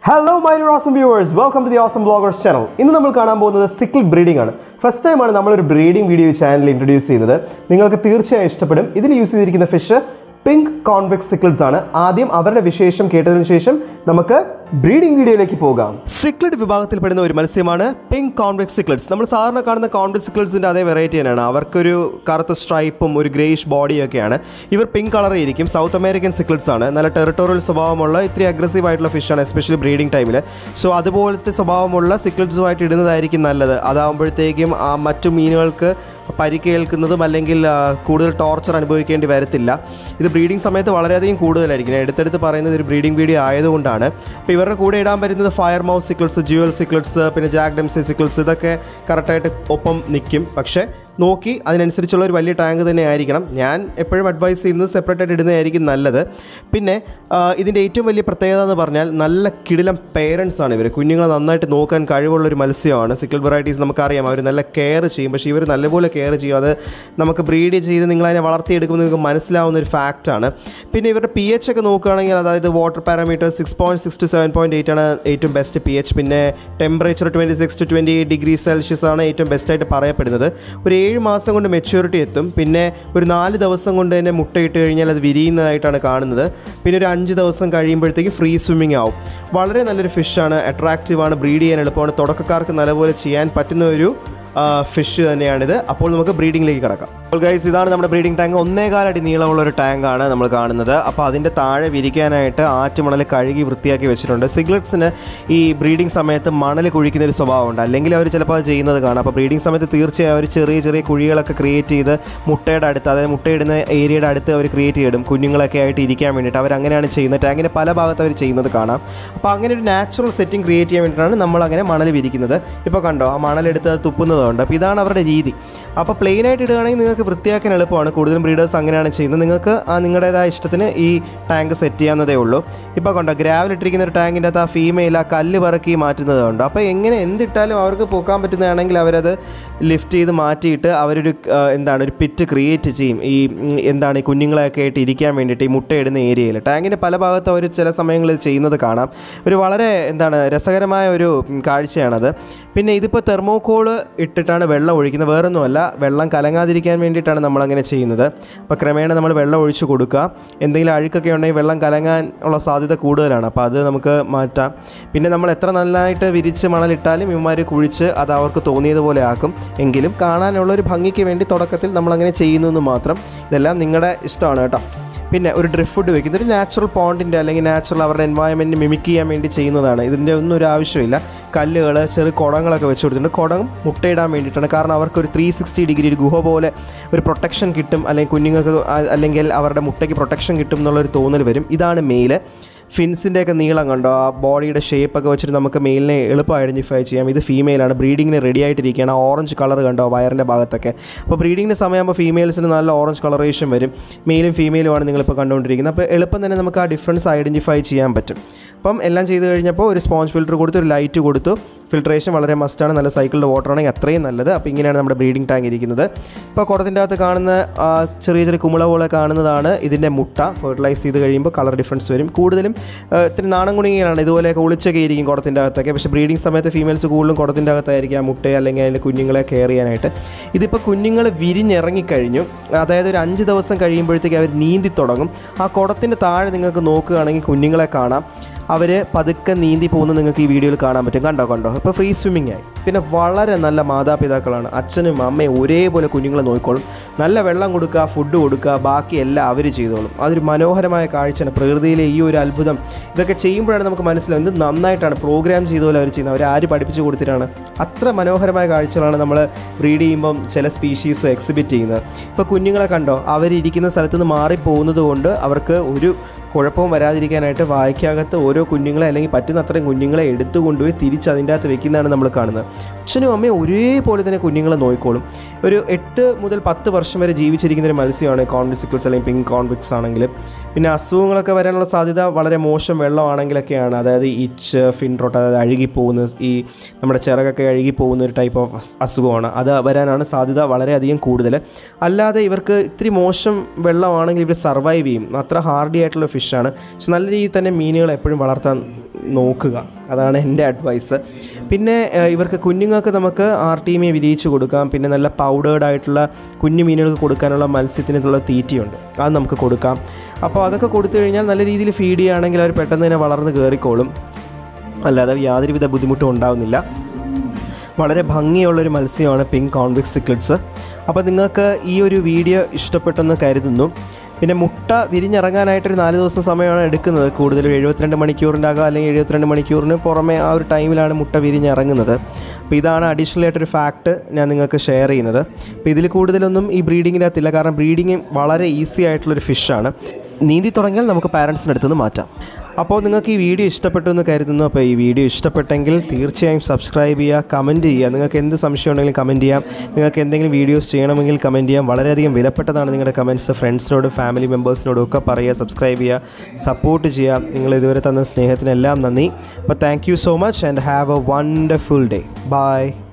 hello my awesome viewers welcome to the awesome bloggers channel ഇന്ന് നമ്മൾ കാണാൻ പോകുന്നത് സിക്കിൾ ബ്രീഡിംഗ് ആണ് ഫസ്റ്റ് ടൈമാണ് നമ്മളൊരു ബ്രീഡിംഗ് വീഡിയോ ചാനൽ ഇൻട്രൊഡ്യൂസ് ചെയ്യുന്നത് നിങ്ങൾക്ക് തീർച്ചയായും ഇഷ്ടപ്പെടും ഇതിന് യൂസ് ചെയ്തിരിക്കുന്ന ഫിഷ് പിങ്ക് കോൺവെക്സ് സിക്കിൾസ് ആണ് ആദ്യം അവരുടെ വിശേഷം കേട്ടതിന് ശേഷം നമുക്ക് ബ്രീഡിംഗ് വീഡിയോയിലേക്ക് പോകാം സിക്ലഡ് വിഭാഗത്തിൽപ്പെടുന്ന ഒരു മത്സ്യമാണ് പിങ്ക് കോൺവെക്സ് സിക്ലഡ്സ് നമ്മൾ സാധാരണ കാണുന്ന കോൺവെക്സ് സിക്ലഡ്സിൻ്റെ അതേ വെറൈറ്റി തന്നെയാണ് അവർക്കൊരു കറുത്ത സ്ട്രൈപ്പും ഒരു ഗ്രേഷ് ബോഡിയൊക്കെയാണ് ഇവർ പിങ്ക് കളറിൽ ഇരിക്കും സൗത്ത് അമേരിക്കൻ സിക്ലഡ്സ് ആണ് നല്ല ടെറിട്ടോറിയൽ സ്വഭാവമുള്ള ഇത്തിരി അഗ്രസീവ് ആയിട്ടുള്ള ഫിഷാണ് എസ്പെഷ്യലി ബ്രീഡിംഗ് ടൈമിൽ സോ അതുപോലത്തെ സ്വഭാവമുള്ള സിക്ലഡ്സുമായിട്ട് ഇടുന്നതായിരിക്കും നല്ലത് അതാകുമ്പോഴത്തേക്കും ആ മറ്റു മീനുകൾക്ക് പരിക്കേൽക്കുന്നതും അല്ലെങ്കിൽ ആ, കൂടുതൽ ടോർച്ചർ അനുഭവിക്കേണ്ടി വരത്തില്ല ഇത് ബ്രീഡിംഗ് സമയത്ത് വളരെയധികം കൂടുതലായിരിക്കും ഞാൻ എടുത്തെടുത്ത് പറയുന്നത് ഒരു ബ്രീഡിംഗ് വീഡിയോ ആയതുകൊണ്ടാണ് അപ്പോൾ ഇവരുടെ കൂടെ ഇടാൻ പറ്റുന്നത് fire mouth cichlids jewel cichlids പിന്നെ ജാക്ക് ഡെംസി സിക്കിൾസ് ഇതൊക്കെ കറക്റ്റായിട്ട് ഒപ്പം നിൽക്കും പക്ഷേ നോക്കി അതിനനുസരിച്ചുള്ള ഒരു വലിയ ടാങ്ക് തന്നെ ആയിരിക്കണം ഞാൻ എപ്പോഴും അഡ്വൈസ് ചെയ്യുന്നത് സെപ്പറേറ്റ് ആയിട്ട് ഇടുന്നതായിരിക്കും നല്ലത് പിന്നെ ആ, ഇതിൻ്റെ ഏറ്റവും വലിയ പ്രത്യേകത എന്ന് പറഞ്ഞാൽ നല്ല കിടിലം പേരൻസ് ആണ് ഇവർ കുഞ്ഞുങ്ങളെ നന്നായിട്ട് നോക്കാൻ കഴിവുള്ള ഒരു മത്സ്യമാണ് സിക്കിൾ വെറൈറ്റീസ് നമുക്കറിയാം അവർ നല്ല കെയർ ചെയ്യും പക്ഷേ ഇവർ നല്ലപോലെ കെയർ ചെയ്യും അത് നമുക്ക് ബ്രീഡ് ചെയ്ത് നിങ്ങളതിനെ വളർത്തിയെടുക്കുമ്പോൾ നിങ്ങൾക്ക് മനസ്സിലാവുന്ന ഒരു ഫാക്റ്റാണ് പിന്നെ ഇവരുടെ പി എച്ച് ഒക്കെ നോക്കുകയാണെങ്കിൽ അതായത് water parameter six point six to seven point eight ആണ് ഏറ്റവും ബെസ്റ്റ് പി എച്ച് പിന്നെ temperature twenty six to twenty eight degree Celsius ആണ് ഏറ്റവും ബെസ്റ്റായിട്ട് പറയപ്പെടുന്നത് ഒരു ഏഴ് മാസം കൊണ്ട് മെച്യൂരിറ്റി എത്തും പിന്നെ ഒരു നാല് ദിവസം കൊണ്ട് തന്നെ മുട്ടയിട്ട് കഴിഞ്ഞാൽ അത് വിരിയുന്നതായിട്ടാണ് കാണുന്നത് പിന്നെ ഒരു അഞ്ച് ദിവസം കഴിയുമ്പോഴത്തേക്ക് ഫ്രീ സ്വിമ്മിങ് ആവും വളരെ നല്ലൊരു ഫിഷാണ് അട്രാക്റ്റീവാണ് ബ്രീഡ് ചെയ്യാൻ എളുപ്പമാണ് തുടക്കക്കാർക്ക് നല്ലപോലെ ചെയ്യാൻ പറ്റുന്ന ഒരു ഫിഷ് തന്നെയാണിത് അപ്പോൾ നമുക്ക് ബ്രീഡിങ്ങിലേക്ക് കിടക്കാം അപ്പോൾ ഗൈസ് ഇതാണ് നമ്മുടെ ബ്രീഡിംഗ് ടാങ്ക് ഒന്നേകാലടി നീളമുള്ള ഒരു ടാങ്കാണ് നമ്മൾ കാണുന്നത് അപ്പോൾ അതിൻ്റെ താഴെ വിരിക്കാനായിട്ട് ആറ്റുമണൽ കഴുകി വൃത്തിയാക്കി വെച്ചിട്ടുണ്ട് സിഗ്ലറ്റ്സിന് ഈ ബ്രീഡിംഗ് സമയത്ത് മണൽ കുഴിക്കുന്ന ഒരു സ്വഭാവമുണ്ട് അല്ലെങ്കിൽ അവർ ചിലപ്പോൾ അത് ചെയ്യുന്നത് കാണാം അപ്പോൾ ബ്രീഡിംഗ് സമയത്ത് തീർച്ചയായും അവർ ചെറിയ ചെറിയ കുഴികളൊക്കെ ക്രിയേറ്റ് ചെയ്ത് മുട്ടയുടെ അടുത്ത് അതായത് മുട്ടയിടുന്ന ഏരിയയുടെ അടുത്ത് അവർ ക്രിയേറ്റ് ചെയ്തിടും കുഞ്ഞുങ്ങളൊക്കെ ആയിട്ട് ഇരിക്കാൻ വേണ്ടിയിട്ട് അവർ അങ്ങനെയാണ് ചെയ്യുന്നത് ടാങ്കിൻ്റെ പല ഭാഗത്ത് അവർ ചെയ്യുന്നത് കാണാം അപ്പോൾ അങ്ങനെ ഒരു നാച്ചുറൽ സെറ്റിംഗ് ക്രിയേറ്റ് ചെയ്യാൻ വേണ്ടിയിട്ടാണ് നമ്മൾ അങ്ങനെ മണൽ വിരിക്കുന്നത് ഇപ്പോൾ കണ്ടോ ആ മണലെടുത്ത് അത് തുപ്പുന്നതുകൊണ്ട് അപ്പോൾ ഇതാണ് അവരുടെ രീതി അപ്പോൾ പ്ലെയിൻ ആയിട്ട് ഇടുകയാണെങ്കിൽ നിങ്ങൾക്ക് വൃത്തിയാക്കാൻ എളുപ്പമാണ് കൂടുതലും ബ്രീഡേഴ്സ് അങ്ങനെയാണ് ചെയ്യുന്നത് നിങ്ങൾക്ക് ആ നിങ്ങളുടേതായ ഇഷ്ടത്തിന് ഈ ടാങ്ക് സെറ്റ് ചെയ്യാവുന്നതേ ഉള്ളൂ ഇപ്പോൾ കണ്ടോ ഗ്രാവൽ ഇട്ടിരിക്കുന്ന ഒരു ടാങ്കിൻ്റെ അകത്ത് ആ ഫീമെയിൽ ആ കല്ല് പറക്കി മാറ്റുന്നതുണ്ട് അപ്പോൾ എങ്ങനെ എന്തിട്ടാലും അവർക്ക് പോക്കാൻ പറ്റുന്നതാണെങ്കിൽ അവരത് ലിഫ്റ്റ് ചെയ്ത് മാറ്റിയിട്ട് അവരൊരു ആ, എന്താണ് ഒരു പിറ്റ് ക്രിയേറ്റ് ചെയ്യും ഈ ഉം, എന്താണ് ഈ കുഞ്ഞുങ്ങളെയൊക്കെ ആയിട്ട് ഇരിക്കാൻ വേണ്ടിയിട്ട് ഈ മുട്ടയിടുന്ന ഏരിയയിൽ ടാങ്കിൻ്റെ പല ഭാഗത്തും അവർ ചില സമയങ്ങളിൽ ചെയ്യുന്നത് കാണാം ഒരു വളരെ എന്താണ് രസകരമായ ഒരു ഉം, കാഴ്ചയാണത് പിന്നെ ഇതിപ്പോൾ തെർമോക്കോൾ ഇട്ടിട്ടാണ് വെള്ളം ഒഴിക്കുന്നത് വേറൊന്നുമല്ല വെള്ളം കലങ്ങാതിരിക്കാൻ വേണ്ടിയിട്ടാണ് നമ്മളങ്ങനെ ചെയ്യുന്നത് അപ്പോൾ ക്രമേണ നമ്മൾ വെള്ളം ഒഴിച്ച് കൊടുക്കുക എന്തെങ്കിലും അഴുക്കൊക്കെ ഉണ്ടെങ്കിൽ വെള്ളം കലങ്ങാൻ ഉള്ള സാധ്യത കൂടുതലാണ് അപ്പോൾ അത് നമുക്ക് മാറ്റാം പിന്നെ നമ്മൾ എത്ര നന്നായിട്ട് വിരിച്ച് മണലിട്ടാലും ഇവന്മാർ കുഴിച്ച് അത് അവർക്ക് തോന്നിയതുപോലെ ആക്കും എങ്കിലും കാണാനുള്ള ഒരു ഭംഗിക്ക് വേണ്ടി തുടക്കത്തിൽ നമ്മളങ്ങനെ ചെയ്യുന്നു എന്ന് മാത്രം ഇതെല്ലാം നിങ്ങളുടെ ഇഷ്ടമാണ് കേട്ടോ പിന്നെ ഒരു ഡ്രിഫ് ഫുഡ് വെക്കുന്നത് ഒരു നാച്ചുറൽ പോണ്ടിൻ്റെ അല്ലെങ്കിൽ നാച്ചുറൽ അവരുടെ എൻവയോൺമെൻറ്റ് മിമിക് ചെയ്യാൻ വേണ്ടി ചെയ്യുന്നതാണ് ഇതിൻ്റെ ഒന്നും ഒരു ആവശ്യമില്ല കല്ലുകൾ ചെറിയ കുടങ്ങളൊക്കെ വെച്ച് കൊടുത്തിട്ടുണ്ട് കുടം മുട്ടയിടാൻ വേണ്ടിയിട്ടാണ് കാരണം അവർക്ക് ഒരു ത്രീ സിക്സ്റ്റി ഡിഗ്രി ഒരു ഗുഹ പോലെ ഒരു പ്രൊട്ടക്ഷൻ കിട്ടും അല്ലെങ്കിൽ കുഞ്ഞുങ്ങൾക്ക് ആ- അല്ലെങ്കിൽ അവരുടെ മുട്ടയ്ക്ക് പ്രൊട്ടക്ഷൻ കിട്ടും എന്നുള്ളൊരു തോന്നൽ വരും ഇതാണ് മെയില് ഫിൻസിൻ്റെ ഒക്കെ നീളം കണ്ടോ ആ ബോഡിയുടെ ഷേപ്പൊക്കെ വെച്ചിട്ട് നമുക്ക് മെയിലിനെ എളുപ്പം ഐഡൻറ്റിഫൈ ചെയ്യാം ഇത് ഫീമെയിലാണ് ബ്രീഡിങ്ങിന് റെഡി ആയിട്ടിരിക്കുകയാണ് ആ ഓറഞ്ച് കളർ കണ്ടോ വയറിൻ്റെ ഭാഗത്തൊക്കെ അപ്പോൾ ബ്രീഡിങ്ങിൻ്റെ സമയമാകുമ്പോൾ ഫീമെയിൽസിന് നല്ല ഓറഞ്ച് കളറേഷൻ വരും മെയിലും ഫീമെയിലുമാണ് നിങ്ങളിപ്പോൾ കണ്ടുകൊണ്ടിരിക്കുന്നത് അപ്പോൾ എളുപ്പം തന്നെ നമുക്ക് ആ ഡിഫറൻസ് ഐഡൻറ്റിഫൈ ചെയ്യാൻ പറ്റും അപ്പം എല്ലാം ചെയ്ത് കഴിഞ്ഞപ്പോൾ ഒരു സ്പോഞ്ച് ഫിൽറ്റർ കൊടുത്തു ഒരു ലൈറ്റ് കൊടുത്തു ഫിൽട്രേഷൻ വളരെ മസ്റ്റാണ് നല്ല സൈക്കിളിൻ്റെ വാട്ടർ ആണെങ്കിൽ അത്രയും നല്ലത് അപ്പോൾ ഇങ്ങനെയാണ് നമ്മുടെ ബ്രീഡിംഗ് ടാങ്ക് ഇരിക്കുന്നത് ഇപ്പോൾ കുടത്തിൻ്റെ അകത്ത് കാണുന്ന ആ, ചെറിയ ചെറിയ കുമിള പോലെ കാണുന്നതാണ് ഇതിൻ്റെ മുട്ട ഫെർട്ടിലൈസ് ചെയ്ത് കഴിയുമ്പോൾ കളർ ഡിഫറൻസ് വരും കൂടുതലും ആ, ഇത്തിരി നാണം കുണിയാണ് ഇതുപോലെയൊക്കെ ഒളിച്ചൊക്കെ ഇരിക്കും കുടത്തിൻ്റെ അകത്തൊക്കെ പക്ഷേ ബ്രീഡിംഗ് സമയത്ത് ഫീമെയിൽസ് കൂടുതലും കുടത്തിൻ്റെ അകത്തായിരിക്കും ആ മുട്ടയെ അല്ലെങ്കിൽ അതിൻ്റെ കുഞ്ഞുങ്ങളെ കെയർ ചെയ്യാനായിട്ട് ഇതിപ്പോൾ കുഞ്ഞുങ്ങൾ വിരിഞ്ഞിറങ്ങിക്കഴിഞ്ഞു അതായത് ഒരു അഞ്ച് ദിവസം കഴിയുമ്പോഴത്തേക്ക് അവർ നീന്തി തുടങ്ങും ആ കുടത്തിൻ്റെ താഴെ നിങ്ങൾക്ക് നോക്കുകയാണെങ്കിൽ കുഞ്ഞുങ്ങളെ കാണാം അവർ പതുക്കെ നീന്തി പോകുന്നത് നിങ്ങൾക്ക് ഈ വീഡിയോയിൽ കാണാൻ പറ്റും കണ്ടോ കണ്ടോ ഇപ്പോൾ ഫ്രീ സ്വിമ്മിങ് ആയി പിന്നെ വളരെ നല്ല മാതാപിതാക്കളാണ് അച്ഛനും അമ്മയും ഒരേപോലെ കുഞ്ഞുങ്ങളെ നോക്കിക്കോളും നല്ല വെള്ളം കൊടുക്കുക ഫുഡ് കൊടുക്കുക ബാക്കി എല്ലാം അവർ ചെയ്തോളും അതൊരു മനോഹരമായ കാഴ്ചയാണ് പ്രകൃതിയിലെ ഈ ഒരു അത്ഭുതം ഇതൊക്കെ ചെയ്യുമ്പോഴാണ് നമുക്ക് മനസ്സിലാവും എന്ത് നന്നായിട്ടാണ് പ്രോഗ്രാം ചെയ്ത പോലെ അവർ ചെയ്യുന്നത് അവർ ആര് പഠിപ്പിച്ചു കൊടുത്തിട്ടാണ് അത്ര മനോഹരമായ കാഴ്ചകളാണ് നമ്മൾ ബ്രീഡ് ചെയ്യുമ്പം ചില സ്പീഷീസ് എക്സിബിറ്റ് ചെയ്യുന്നത് ഇപ്പോൾ കുഞ്ഞുങ്ങളെ കണ്ടോ അവരിയ്ക്കുന്ന സ്ഥലത്ത് നിന്ന് മാറിപ്പോകുന്നത് കൊണ്ട് അവർക്ക് ഒരു കുഴപ്പവും വരാതിരിക്കാനായിട്ട് വായ്ക്കകത്ത് ഓരോ കുഞ്ഞുങ്ങളെ അല്ലെങ്കിൽ പറ്റുന്ന അത്രയും കുഞ്ഞുങ്ങളെ എടുത്തു കൊണ്ടുപോയി തിരിച്ച് അതിൻ്റെ അകത്ത് വെക്കുന്നതാണ് നമ്മൾ കാണുന്നത് അച്ഛനും അമ്മയും ഒരേപോലെ തന്നെ കുഞ്ഞുങ്ങളെ നോക്കിക്കോളും ഒരു എട്ട് മുതൽ പത്ത് വർഷം വരെ ജീവിച്ചിരിക്കുന്ന ഒരു മത്സ്യമാണ് കോൺവിസിക്കിൾസ് അല്ലെങ്കിൽ പിങ്ക് കോൺവിക്സ് ആണെങ്കിൽ പിന്നെ അസുഖങ്ങളൊക്കെ വരാനുള്ള സാധ്യത വളരെ മോശം വെള്ളമാണെങ്കിലൊക്കെയാണ് അതായത് ഇച്ച് ഫിൻട്രോട്ട് അതായത് അഴുകിപ്പോകുന്ന ഈ നമ്മുടെ ചിറകൊക്കെ അഴുകിപ്പോകുന്ന ഒരു ടൈപ്പ് ഓഫ് അസുഖമാണ് അത് വരാനാണ് സാധ്യത വളരെയധികം കൂടുതൽ അല്ലാതെ ഇവർക്ക് ഇത്തിരി മോശം വെള്ളമാണെങ്കിൽ ഇവർ സർവൈവ് ചെയ്യും അത്ര ഹാർഡി ആയിട്ടുള്ള ഫിഷ് ഫിഷാണ് പക്ഷെ നല്ല രീതിയിൽ തന്നെ മീനുകൾ എപ്പോഴും വളർത്താൻ നോക്കുക അതാണ് എൻ്റെ അഡ്വൈസ് പിന്നെ ഏഹ്, ഇവർക്ക് കുഞ്ഞുങ്ങൾക്ക് നമുക്ക് ആർ ടി എമ്മെ വിരിയിച്ച് കൊടുക്കാം പിന്നെ നല്ല പൗഡേർഡ് ആയിട്ടുള്ള കുഞ്ഞു മീനുകൾക്ക് കൊടുക്കാനുള്ള മത്സ്യത്തിനുള്ള തീറ്റയുണ്ട് അത് നമുക്ക് കൊടുക്കാം അപ്പോൾ അതൊക്കെ കൊടുത്തു കഴിഞ്ഞാൽ നല്ല രീതിയിൽ ഫീഡ് ചെയ്യുകയാണെങ്കിൽ അവർ പെട്ടെന്ന് തന്നെ വളർന്ന് കയറിക്കോളും അല്ലാതെ യാതൊരുവിധ ബുദ്ധിമുട്ടും ഉണ്ടാവുന്നില്ല വളരെ ഭംഗിയുള്ളൊരു മത്സ്യമാണ് പിങ്ക് കോൺവിക്സ് സിക്ലറ്റ്സ് അപ്പോൾ നിങ്ങൾക്ക് ഈ ഒരു വീഡിയോ ഇഷ്ടപ്പെട്ടെന്ന് കരുതുന്നു പിന്നെ മുട്ട വിരിഞ്ഞിറങ്ങാനായിട്ടൊരു നാല് ദിവസം സമയമാണ് എടുക്കുന്നത് കൂടുതലും എഴുപത്തിരണ്ട് മണിക്കൂറിൻ്റെ അകം അല്ലെങ്കിൽ എഴുപത്തിരണ്ട് മണിക്കൂറിന് പുറമെ ആ ഒരു ടൈമിലാണ് മുട്ട വിരിഞ്ഞിറങ്ങുന്നത് അപ്പോൾ ഇതാണ് അഡീഷണൽ ആയിട്ടൊരു ഫാക്റ്റ് ഞാൻ നിങ്ങൾക്ക് ഷെയർ ചെയ്യുന്നത് അപ്പോൾ ഇതിൽ കൂടുതലൊന്നും ഈ ബ്രീഡിങ്ങിനകത്തില്ല കാരണം ബ്രീഡിങ് വളരെ ഈസി ആയിട്ടുള്ളൊരു ഫിഷാണ് നീന്തി തുടങ്ങിയാൽ നമുക്ക് പാരൻസിൻ്റെ അടുത്ത് നിന്ന് മാറ്റാം അപ്പോൾ നിങ്ങൾക്ക് ഈ വീഡിയോ ഇഷ്ടപ്പെട്ടു എന്ന് കരുതുന്നു അപ്പോൾ ഈ വീഡിയോ ഇഷ്ടപ്പെട്ടെങ്കിൽ തീർച്ചയായും സബ്സ്ക്രൈബ് ചെയ്യുക കമൻറ്റ് ചെയ്യുക നിങ്ങൾക്ക് എന്ത് സംശയം ഉണ്ടെങ്കിലും കമൻറ്റ് ചെയ്യാം നിങ്ങൾക്ക് എന്തെങ്കിലും വീഡിയോസ് ചെയ്യണമെങ്കിൽ കമൻറ്റ് ചെയ്യാം വളരെയധികം വിലപ്പെട്ടതാണ് നിങ്ങളുടെ കമൻറ്റ്സ് ഫ്രണ്ട്സിനോടും ഫാമിലി മെമ്പേഴ്സിനോടും ഒക്കെ പറയുക സബ്സ്ക്രൈബ് ചെയ്യുക സപ്പോർട്ട് ചെയ്യുക നിങ്ങൾ ഇതുവരെ തന്ന സ്നേഹത്തിനെല്ലാം നന്ദി അപ്പോൾ thank you so much and have a wonderful day by